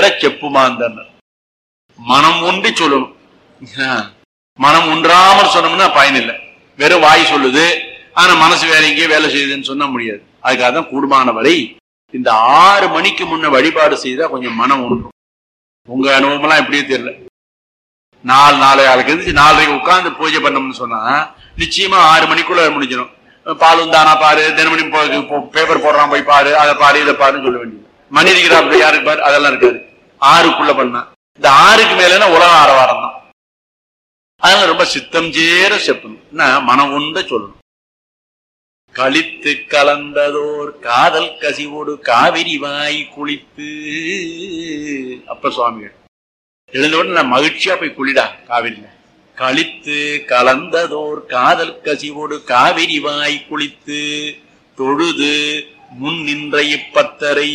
செப்புமாந்தன் மனம் ஒன்றி சொல்லணும் மனம் ஒன்றாமல் சொன்னோம்னா பயனில்லை வெறும் வாய் சொல்லுது ஆனா மனசு வேற எங்கேயோ வேலை செய்யுதுன்னு சொன்னா முடியாது அதுக்காக தான் கூடுமான வரை இந்த ஆறு மணிக்கு முன்ன வழிபாடு செய்தா கொஞ்சம் மனம் ஒன்றும் உங்க அனுபவம்லாம் எப்படியே தெரியல நாலு நாலு ஆளுக்கு இருந்துச்சு நாலரைக்கு உட்கார்ந்து பூஜை பண்ணோம்னு சொன்னா நிச்சயமா ஆறு மணிக்குள்ள முடிஞ்சிடும் பால் வந்தானா பாரு தினமணி பேப்பர் போடுறான் போய் பாரு அதை பாரு இதை பாருன்னு சொல்ல வேண்டியது மணி இருக்கிறாப்புல யாருக்கு பாரு அதெல்லாம் இருக்காது ஆறுக்குள்ள பண்ணா இந்த ஆறுக்கு மேலனா உலக ஆரவாரம் தான் அதனால ரொம்ப சித்தம் சேர செப்பணும் என்ன மனம் உண்ட சொல்லணும் கழித்து கலந்ததோர் காதல் கசிவோடு காவிரி வாய் குளித்து அப்ப சுவாமிகள் எழுந்தவுடனே நான் மகிழ்ச்சியா போய் குளிடா காவிரியில கழித்து கலந்ததோர் காதல் கசிவோடு காவிரி வாய் குளித்து தொழுது முன் நின்ற இப்பத்தரை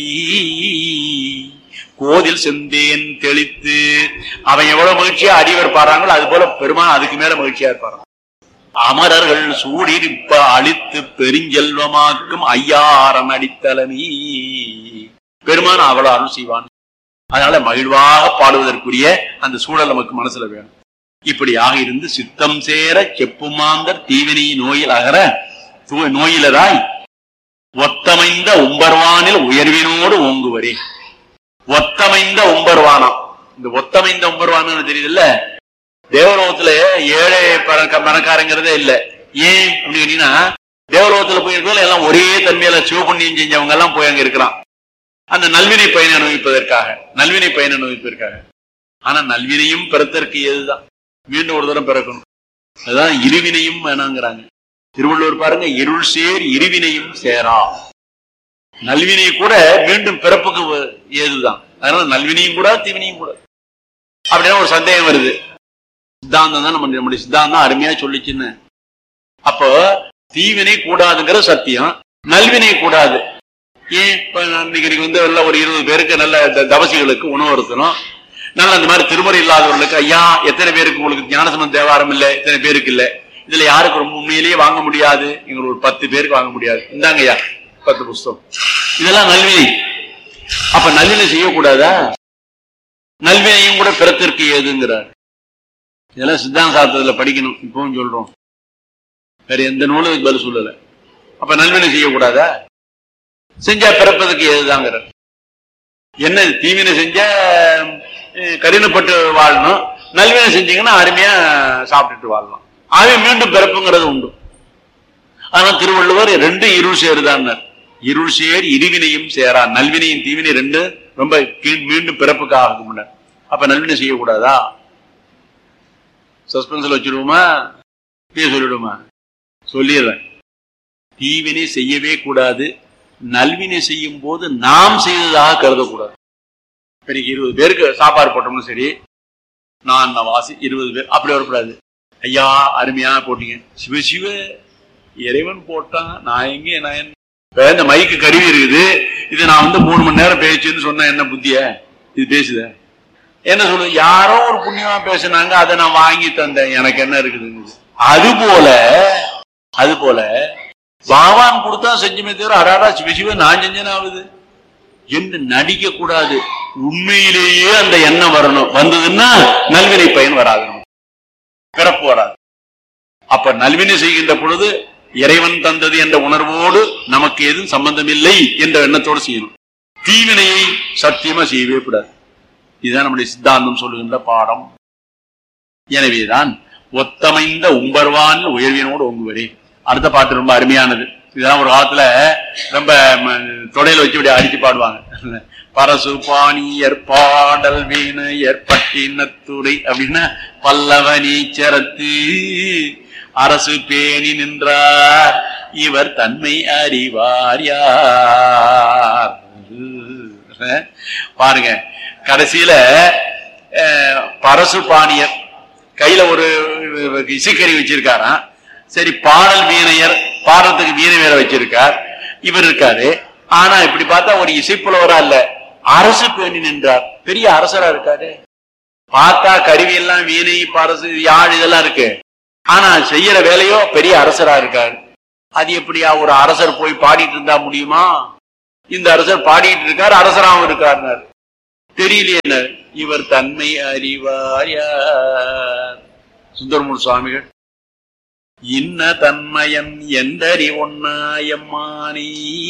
கோதில் செந்தேன் தெளித்து அவன் எவ்வளவு மகிழ்ச்சியா அடிவர் பாடுறாங்களோ அது போல பெருமான் அதுக்கு மேல மகிழ்ச்சியா இருப்பாரான் அமரர்கள் சூடிருப்ப அழித்து பெருஞ்செல்வமாக்கும் ஐயாரம் அடித்தலனி பெருமான் அவ்வளவு அருள் செய்வான் அதனால மகிழ்வாக பாடுவதற்குரிய அந்த சூழல் நமக்கு மனசுல வேணும் இப்படியாக இருந்து சித்தம் சேர செப்புமாந்தர் தீவினை நோயில் அகர தூ- நோயிலராய் ஒத்தமைந்த உம்பர்வானில் உயர்வினோடு ஓங்குவரே ஒத்தமைந்த உம்பர்வானம் இந்த ஒத்தமைந்த உம்பர்வானம் தெரியுதுல்ல தேவலோகத்துல ஏழை பணக்க- பணக்காரங்கிறதே இல்ல ஏன் அப்படின்னு கேட்டீங்கன்னா தேவலோகத்துல போயிருக்கோம் எல்லாம் ஒரே தன்மையில சிவபுண்ணியம் செஞ்சவங்க எல்லாம் போய் அங்க இருக்கிறான் அந்த நல்வினை பயனை அனுபவிப்பதற்காக நல்வினை பயனை அனுபவிப்பதற்காக ஆனா நல்வினையும் பிறத்தற்கு ஏதுதான் மீண்டும் ஒரு தரம் பிறக்கணும் அதுதான் இருவினையும் வேணாங்கிறாங்க திருவள்ளுவர் பாருங்க இருள் சேர் இருவினையும் சேரா நல்வினை கூட மீண்டும் பிறப்புக்கு வ- ஏதுதான் அதனால நல்வினையும் கூட தீவினையும் கூட அப்படின்னா ஒரு சந்தேகம் வருது சித்தாந்தம் தான் நம்ம நம்முடைய சித்தாந்தம் அருமையா சொல்லிச்சுன்னு அப்போ தீவினை கூடாதுங்கிற சத்தியம் நல்வினை கூடாது ஏன் இப்ப நான் இன்னைக்கு வந்து எல்லாம் ஒரு இருபது பேருக்கு நல்ல த- தவசிகளுக்கு உணவு இருக்கணும் நல்ல அந்த மாதிரி திருமுறை இல்லாதவர்களுக்கு ஐயா எத்தனை பேருக்கு உங்களுக்கு ஞானசம்பந்த தேவாரம் இல்ல எத்தனை பேருக்கு இல்ல இதுல யாருக்கு ரொம்ப உண்மையிலேயே வாங்க முடியாது எங்களுக்கு ஒரு பத்து பேருக்கு வாங்க முடியாது இந்தாங்க ஐயா பத்து புஸ்தகம் இதெல்லாம் நல்வினை அப்ப நல்வினை செய்யக்கூடாதா நல்வினையும் கூட பிறத்திற்கு ஏதுங்கிறார் இதெல்லாம் சித்தாந்த சாஸ்திரத்துல படிக்கணும் இப்பவும் சொல்றோம் வேற எந்த நூலும் இதுக்கு பதில் சொல்லல அப்ப நல்வினை செய்யக்கூடாதா செஞ்சா பிறப்பதுக்கு ஏதுதாங்கிற என்ன இது? தீவினை செஞ்சா அஹ், கடினப்பட்டு வாழணும் நல்வினை செஞ்சீங்கன்னா அருமையா சாப்பிட்டுட்டு வாழலாம் ஆகவே மீண்டும் பிறப்புங்கிறது உண்டு ஆனா திருவள்ளுவர் ரெண்டு இருள் சேருதான்னார் இருள் சேர் இருவினையும் சேரா நல்வினையும் தீவினை ரெண்டு ரொம்ப கீழ் மீண்டும் பிறப்புக்கு ஆகும் முன்னர் அப்ப நல்வினை செய்யக்கூடாதா சஸ்பென்ஸ்ல வச்சிருவோமா இப்படியே சொல்லிடுமா சொல்லிடுறேன் தீவினை செய்யவே கூடாது நல்வினை செய்யும் போது நாம் செய்ததாக கருதக்கூடாது இப்ப இன்னைக்கு இருபது பேருக்கு சாப்பாடு போட்டோம்னு சரி நான் வாசி இருபது பேர் அப்படி வரக்கூடாது ஐயா அருமையா போட்டீங்க சிவ சிவ இறைவன் போட்டான் நான் எங்க நான் என்ன இப்ப இந்த மைக்கு கருவி இருக்குது இது நான் வந்து மூணு மணி நேரம் பேசுன்னு சொன்ன என்ன புத்திய இது பேசுத என்ன சொல்லு யாரோ ஒரு புண்ணியமா பேசுனாங்க அதை நான் வாங்கி தந்தேன் எனக்கு என்ன இருக்குதுங்க அது போல அது போல பகவான் கொடுத்தா செஞ்சுமே தவிர அடாடா சிவ சிவ நான் செஞ்சேன் ஆகுது என்று நடிக்க கூடாது உண்மையிலேயே அந்த எண்ணம் வரணும் வந்ததுன்னா நல்வினை பயன் வராது நமக்கு. பிறப்பு வராது அப்ப நல்வினை செய்கின்ற பொழுது இறைவன் தந்தது என்ற உணர்வோடு நமக்கு எதுவும் சம்பந்தம் இல்லை என்ற எண்ணத்தோடு செய்யணும் தீவினையை சத்தியமா செய்யவே கூடாது இதுதான் நம்முடைய சித்தாந்தம் சொல்லுகின்ற பாடம் எனவேதான் ஒத்தமைந்த உம்பர்வான் உயர்வினோடு ஓங்குவரே அடுத்த பாட்டு ரொம்ப அருமையானது இதெல்லாம் ஒரு காலத்துல ரொம்ப ம, தொடையில வச்சு இப்படி அடிச்சு பாடுவாங்க பரசு பாணியர் பாடல் வீண ஏற்பட்டினத்துறை அப்படின்னா பல்லவ நீச்சரத்து அரசு பேணி நின்றார் இவர் தன்மை அறிவார் யார் பாருங்க கடைசியில அஹ், பரசு பாணியர் கையில ஒரு இசைக்கறி வச்சிருக்காராம் சரி பாடல் வீணையர் பாடுறதுக்கு வீணை வேற வச்சிருக்கார் இவர் இருக்காரு ஆனா இப்படி பார்த்தா ஒரு இசைப்புலவரா இல்ல அரசு பேணி நின்றார் பெரிய அரசரா இருக்காரு பார்த்தா கருவி எல்லாம் வீணை பரசு யாழ் இதெல்லாம் இருக்கு ஆனா செய்யற வேலையோ பெரிய அரசரா இருக்காரு அது எப்படியா ஒரு அரசர் போய் பாடிட்டு இருந்தா முடியுமா இந்த அரசர் பாடிட்டு இருக்காரு அரசராவும் இருக்காருனாரு தெரியலையே இவர் தன்மை அறிவார் யார் சுந்தரமூர் சுவாமிகள் இன்ன தன்மயன் எந்தறி ஒன்னாயம்மானி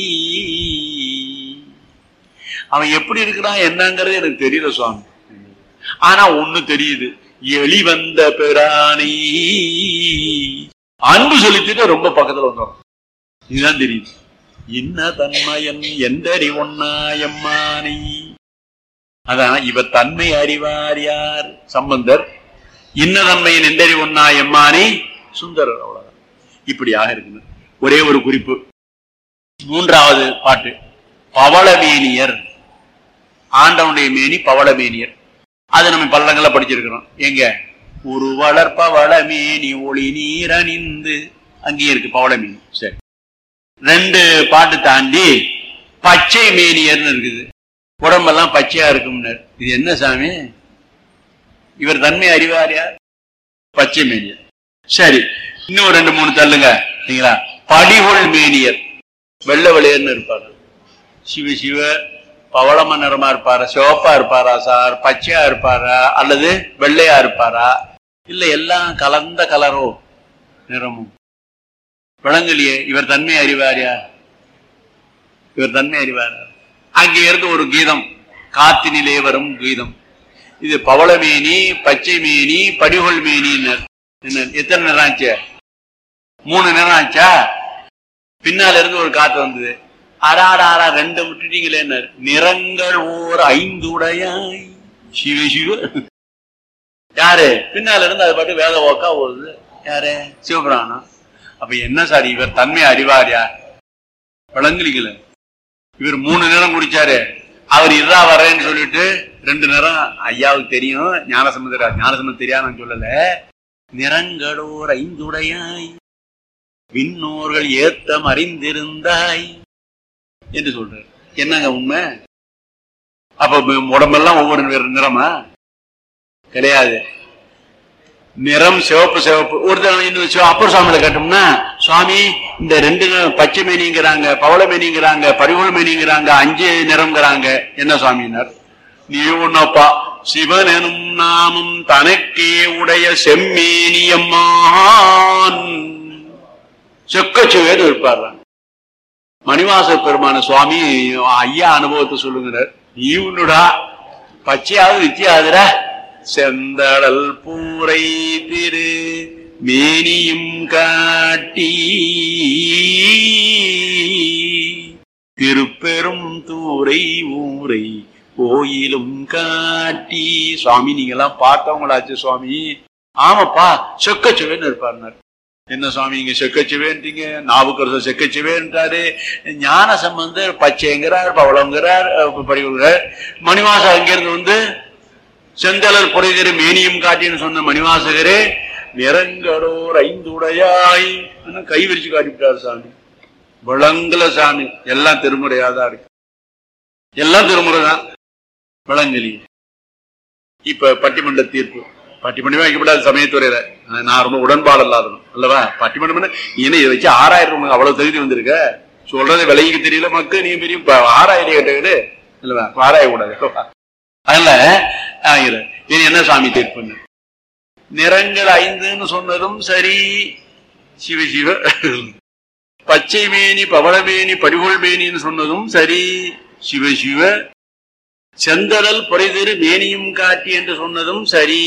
அவன் எப்படி இருக்கிறான் என்னங்கிறது எனக்கு தெரியல சுவாமி ஆனா ஒண்ணு தெரியுது எலி வந்த பிராணி அன்பு செலுத்திட்டு ரொம்ப பக்கத்துல வந்துடும் இதுதான் தெரியுது இன்ன தன்மயன் எந்தறி ஒன்னாயம்மானி அதான் இவ தன்மை அறிவார் யார் சம்பந்தர் இன்ன தன்மையின் எந்தறி ஒன்னாயம்மானி சுந்தரர் அவ்வளவுதான் இப்படியாக இருக்குது ஒரே ஒரு குறிப்பு மூன்றாவது பாட்டு பவளமேனியர் ஆண்டவனுடைய மேனி பவளமேனியர் அது நம்ம பல்லங்கள படிச்சிருக்கிறோம் எங்க ஒரு வளர் பவளமேனி ஒளி நீர் அணிந்து அங்கேயே இருக்கு பவளமேனி சரி ரெண்டு பாட்டு தாண்டி பச்சை மேனியர்னு இருக்குது உடம்பெல்லாம் பச்சையா இருக்கும்னர் இது என்ன சாமி இவர் தன்மை அறிவாரியா பச்சை மேனியர் சரி இன்னும் ரெண்டு மூணு தள்ளுங்க சரிங்களா படிகொள் மேனியர் வெள்ளை வெளியர்னு இருப்பாரு சிவ சிவ பவளம நிறமா இருப்பாரா சிவப்பா இருப்பாரா சார் பச்சையா இருப்பாரா அல்லது வெள்ளையா இருப்பாரா இல்ல எல்லாம் கலந்த கலரோ நிறமும் விளங்கலையே இவர் தன்மை அறிவாரியா இவர் தன்மை அறிவாரா அங்கே இருந்து ஒரு கீதம் காத்தினிலே வரும் கீதம் இது பவளமேனி பச்சை மேனி படிகொள் மேனின்னர் என்ன எத்தனை நேரம் ஆச்சு மூணு நேரம் ஆச்சா பின்னால இருந்து ஒரு காத்து வந்தது அடாடாடா ரெண்டு விட்டுட்டீங்களே நிறங்கள் ஓர் ஐந்து உடையாய் சிவ சிவ யாரு பின்னால இருந்து அது பாட்டு வேத ஓக்கா ஓடுது யாரு சிவபிராணம் அப்ப என்ன சார் இவர் தன்மை அறிவாரியா விளங்குலீங்கள இவர் மூணு நேரம் குடிச்சாரு அவர் இதுதான் வர்றேன்னு சொல்லிட்டு ரெண்டு நேரம் ஐயாவுக்கு தெரியும் ஞானசமுதரா ஞானசமுதர் தெரியாது நான் சொல்லல நிறங்களோர் ஐந்துடையாய் விண்ணோர்கள் ஏத்தம் அறிந்திருந்தாய் என்று சொல்றாரு என்னங்க உண்மை அப்ப உடம்பெல்லாம் ஒவ்வொரு நிறமா கிடையாது நிறம் சிவப்பு சிவப்பு ஒருத்தர் இன்னும் அப்பர் சுவாமியில கேட்டோம்னா சுவாமி இந்த ரெண்டு பச்சை மேனிங்கிறாங்க பவள மேனிங்கிறாங்க பரிவுள் மேனிங்கிறாங்க அஞ்சு நிறம்ங்கிறாங்க என்ன சுவாமினார் நீ ஒன்னப்பா சிவன் எனும் நாமம் தனக்கே உடைய செம்மேனியம்மான் செக்கச்சுவேன்னு இருப்பார் மணிவாச பெருமான சுவாமி ஐயா அனுபவத்தை சொல்லுங்கிறார் நீ உன்னுடா பச்சையாவது வித்தியாதுரா செந்தடல் பூரை திரு மேனியும் காட்டி திருப்பெரும் தூரை ஊரை கோயிலும் காட்டி சுவாமி நீங்க எல்லாம் பார்த்தவங்களாச்சு சுவாமி ஆமாப்பா செக்கச்சுவேன்னு இருப்பார் என்ன சுவாமி இங்க செக்கச்சுவேன்றீங்க நாவுக்கரசர் செக்கச்சுவேன்றாரு ஞான சம்பந்தர் பச்சைங்கிறார் பவளங்கிறார் படிவுகிறார் மணிவாச அங்கிருந்து வந்து செந்தலர் புரைதிரு மேனியும் காட்டின்னு சொன்ன மணிவாசகரே நிறங்களோர் ஐந்துடையாய் கை விரிச்சு காட்டிவிட்டார் சாமி விளங்கல சாமி எல்லாம் திருமுறையாதான் இருக்கு எல்லாம் திருமுறை தான் விளங்கலி இப்ப பட்டிமன்ற தீர்ப்பு பட்டிமன்றமே வைக்கப்படாது சமயத்துறையில நான் ரொம்ப உடன்பாடு இல்லாதனும் அல்லவா பட்டிமன்றம் இதை வச்சு ஆறாயிரம் அவ்வளவு தகுதி வந்திருக்க சொல்றது விலைக்கு தெரியல மக்கள் நீ பெரிய ஆறாயிரம் கேட்டது இல்லவா ஆராய கூடாது அதனால ஆயிரம் இது என்ன சாமி தீர்ப்புன்னு நிறங்கள் ஐந்துன்னு சொன்னதும் சரி சிவ சிவ பச்சை மேனி பவளமேனி படிகொள் மேனின்னு சொன்னதும் சரி சிவ சிவ செந்தரல் பொறைதிரு மேனியும் காட்டி என்று சொன்னதும் சரி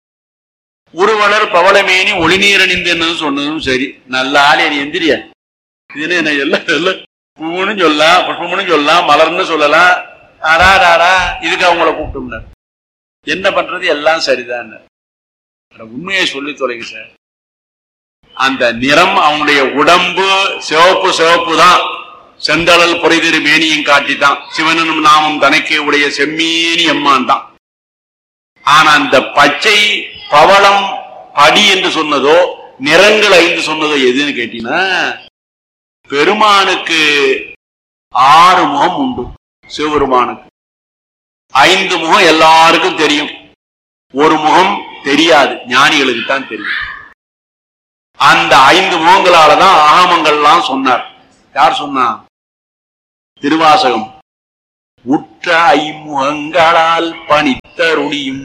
உருவலர் பவளமேனி ஒளிநீர் அணிந்து சொன்னதும் சரி நல்ல ஆள் என் எந்திரியா இது என்ன எல்லாம் எல்லாம் பூன்னு சொல்லலாம் புஷ்பம்னு சொல்லலாம் மலர்னு சொல்லலாம் ஆடாடாடா இதுக்கு அவங்கள கூப்பிட்டோம்னார் என்ன பண்றது எல்லாம் சரிதான் உண்மையை சொல்லி தொலைங்க சார் அந்த நிறம் அவனுடைய உடம்பு சிவப்பு சிவப்பு தான் செந்தளல் புரைதிரு மேனியும் காட்டித்தான் சிவனும் நாமும் தனக்கே உடைய செம்மீனி அம்மான் தான் ஆனா அந்த பச்சை பவளம் படி என்று சொன்னதோ நிறங்கள் ஐந்து சொன்னதோ எதுன்னு கேட்டீங்கன்னா பெருமானுக்கு ஆறு முகம் உண்டு சிவபெருமானுக்கு ஐந்து முகம் எல்லாருக்கும் தெரியும் ஒரு முகம் தெரியாது ஞானிகளுக்கு தான் தெரியும் அந்த ஐந்து முகங்களாலதான் ஆகமங்கள்லாம் சொன்னார் யார் சொன்னா திருவாசகம் உட் ஊற்ற ஐமுகங்களால் பணித்தருளியும்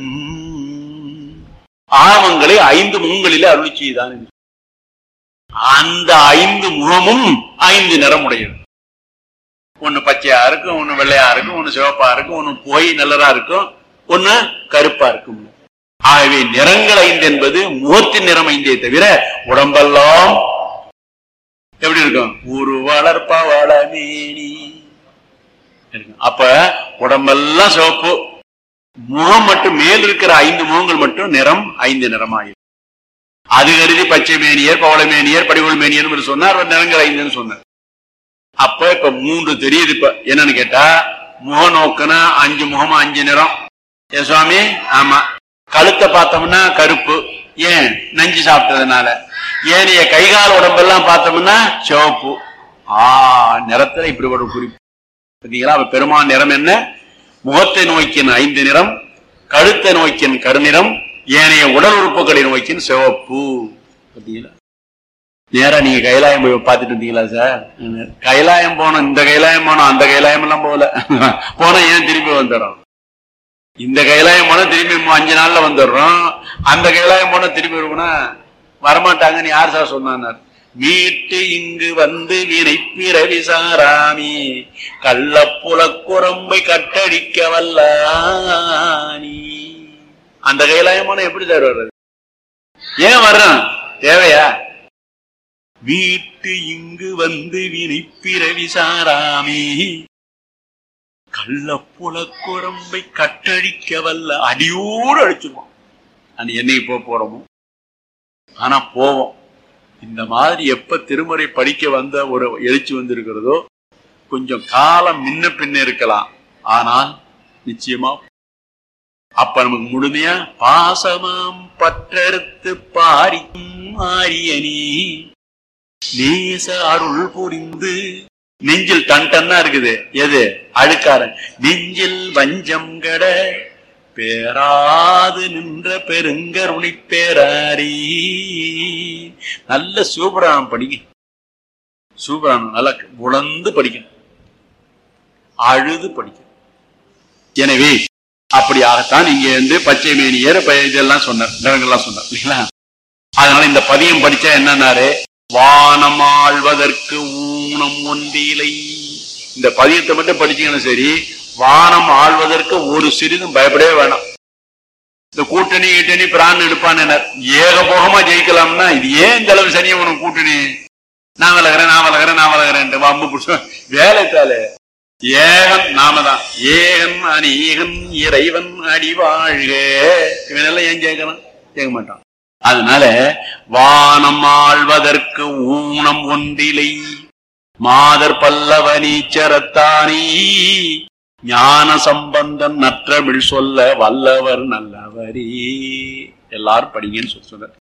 ஆவங்களை ஐந்து முகங்களிலே அருளி செய்தான் அந்த ஐந்து முகமும் ஐந்து நிறமுடையது ஒண்ணு பச்சையா இருக்கும் ஒண்ணு வெள்ளையா இருக்கும் ஒண்ணு சிவப்பா இருக்கும் ஒண்ணு புகை நல்லதா இருக்கும் ஒண்ணு கருப்பா இருக்கும் ஆகவே நிறங்கள் ஐந்து என்பது முகத்தின் நிறம் ஐந்தே தவிர உடம்பெல்லாம் எப்படி இருக்கும் ஒரு வளர்ப்பவளமேனி இருக்கும். அப்ப உடம்பெல்லாம் சிவப்பு முகம் மட்டும் மேல் இருக்கிற ஐந்து முகங்கள் மட்டும் நிறம் ஐந்து நிறமாயிரும் அது கருதி பச்சை மேனியர் பவள மேனியர் படிவுள் மேனியர் என்று சொன்னார் அவர் நிறங்கள் ஐந்துன்னு சொன்னார் அப்ப இப்ப மூன்று தெரியுது இப்ப என்னன்னு கேட்டா முக நோக்குனா அஞ்சு முகமா அஞ்சு நிறம் ஏ சுவாமி ஆமா கழுத்தை பார்த்தோம்னா கருப்பு ஏன் நஞ்சு சாப்பிட்டதுனால ஏனைய கைகால் உடம்பெல்லாம் பார்த்தோம்னா சிவப்பு ஆ நிறத்துல இப்படி ஒரு குறிப்பு பார்த்தீங்களா அப்ப பெருமான் நிறம் என்ன முகத்தை நோக்கின் ஐந்து நிறம் கழுத்தை நோக்கின் கருநிறம் ஏனைய உடல் உறுப்புகளை நோக்கின் சிவப்பு பார்த்தீங்களா நேரா நீங்க கைலாயம் போய் பார்த்துட்டு இருந்தீங்களா சார் கைலாயம் போனோம் இந்த கைலாயம் போனோம் அந்த கைலாயம் எல்லாம் போகல போனா ஏன் திரும்பி வந்துடுறோம் இந்த கைலாயம் போனா திரும்பி மூ- அஞ்சு நாள்ல வந்துடுறோம் அந்த கைலாயம் போனா திரும்பி வருவோம்னா வரமாட்டாங்கன்னு யார் சார் சொன்னார் மீட்டு இங்கு வந்து வினை பிறவி சாராமி கள்ளப்புல குரம்பை கட்டடிக்க வல்லானி அந்த கைலாயம் போனா எப்படி சார் வர்றது ஏன் வர்றான் தேவையா வீட்டு இங்கு வந்து வினை பிறவி சாராமி கள்ளப்புல குரம்பை கட்டடிக்க வல்ல அடியோடு அடிச்சிருவான் அது என்னைக்கு போக போறோமோ ஆனா போவோம் இந்த மாதிரி எப்ப திருமுறை படிக்க வந்த ஒரு எழுச்சி வந்திருக்கிறதோ கொஞ்சம் காலம் முன்ன பின்ன இருக்கலாம் ஆனால் நிச்சயமா அப்ப நமக்கு முழுமையா பாசமாம் பற்றறுத்து பாரிக்கும் ஆரியனி நேச அருள் புரிந்து நெஞ்சில் டன் டன்னா இருக்குது எது அழுக்காரன் நெஞ்சில் வஞ்சம் கட பேராது நின்ற பெருங்கருணை பேராரி நல்ல சிவபுராணம் படிங்க சிவபுராணம் நல்லா உணர்ந்து படிக்கணும் அழுது படிக்கணும் எனவே அப்படியாகத்தான் இங்க இருந்து பச்சை மேனியர் ப- இதெல்லாம் சொன்னார் நிறங்கள்லாம் சொன்னார் இல்லைங்களா அதனால இந்த பதியம் படிச்சா என்னன்னாரு வானம் ஆழ்வதற்கு ஊனம் ஒன்றிலை இந்த பதியத்தை மட்டும் படிச்சீங்கன்னா சரி வானம் ஆழ்வதற்கு ஒரு சிறிதும் பயப்படவே வேணாம் இந்த கூட்டணி ஈட்டணி பிரான் எடுப்பான்னு ஏகபோகமா ஜெயிக்கலாம்னா இது ஏன் இந்த அளவு சனியை உனக்கு கூட்டணி நான் விலகிறேன் நான் விலகிறேன் நான் விலகிறேன் வம்பு புடிச்சு வேலைத்தாலே ஏகன் நாம தான் ஏகன் அநீகன் இறைவன் அடி வாழ்க இவனெல்லாம் ஏன் கேட்கணும் கேட்க மாட்டான் அதனால வானம் ஆழ்வதற்கு ஊனம் ஒன்றிலை மாதர் பல்லவ நீச்சரத்தானி ஞான சம்பந்தன் நற்றமிழ் சொல்ல வல்லவர் நல்லவரே எல்லாரும் படிங்கன்னு சொல்லி சொன்னார்